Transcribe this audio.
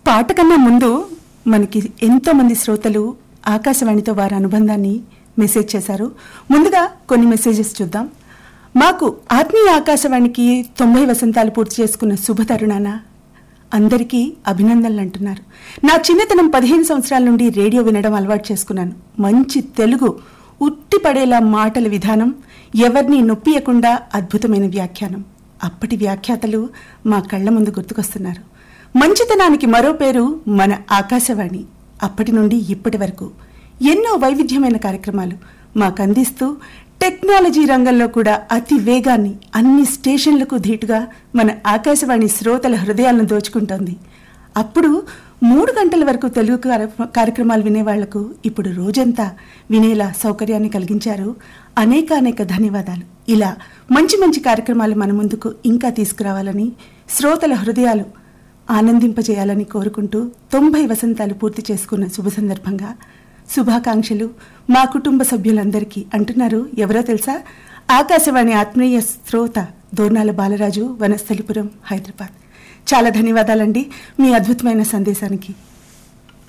పాట కన్నా ముందు మనకి ఎంతో మంది శ్రోతలు ఆకాశవాణితో వారి అనుబంధాన్ని మెసేజ్ చేశారు ముందుగా కొన్ని మెసేజెస్ చూద్దాం మాకు ఆత్మీయ ఆకాశవాణికి తొంభై వసంతాలు పూర్తి చేసుకున్న శుభ తరుణాన అందరికీ అభినందనలు అంటున్నారు నా చిన్నతనం పదిహేను సంవత్సరాల నుండి రేడియో వినడం అలవాటు చేసుకున్నాను మంచి తెలుగు ఉట్టిపడేలా మాటల విధానం ఎవరిని నొప్పియకుండా అద్భుతమైన వ్యాఖ్యానం అప్పటి వ్యాఖ్యాతలు మా కళ్ళ ముందు గుర్తుకొస్తున్నారు మంచితనానికి మరో పేరు మన ఆకాశవాణి అప్పటి నుండి ఇప్పటి వరకు ఎన్నో వైవిధ్యమైన కార్యక్రమాలు మాకు అందిస్తూ టెక్నాలజీ రంగంలో కూడా అతి వేగాన్ని అన్ని స్టేషన్లకు ధీటుగా మన ఆకాశవాణి శ్రోతల హృదయాలను దోచుకుంటోంది అప్పుడు మూడు గంటల వరకు తెలుగు కార్య- కార్యక్రమాలు వినేవాళ్లకు ఇప్పుడు రోజంతా వినేలా సౌకర్యాన్ని కలిగించారు అనేక అనేక ధన్యవాదాలు ఇలా మంచి మంచి కార్యక్రమాలు మన ముందుకు ఇంకా తీసుకురావాలని శ్రోతల హృదయాలు ఆనందింపజేయాలని కోరుకుంటూ తొంభై వసంతాలు పూర్తి చేసుకున్న శుభ సందర్భంగా శుభాకాంక్షలు మా కుటుంబ సభ్యులందరికీ అంటున్నారు ఎవరో తెలుసా ఆకాశవాణి ఆత్మీయ శ్రోత దోర్నాల బాలరాజు వనస్థలిపురం హైదరాబాద్ చాలా ధన్యవాదాలండి మీ అద్భుతమైన సందేశానికి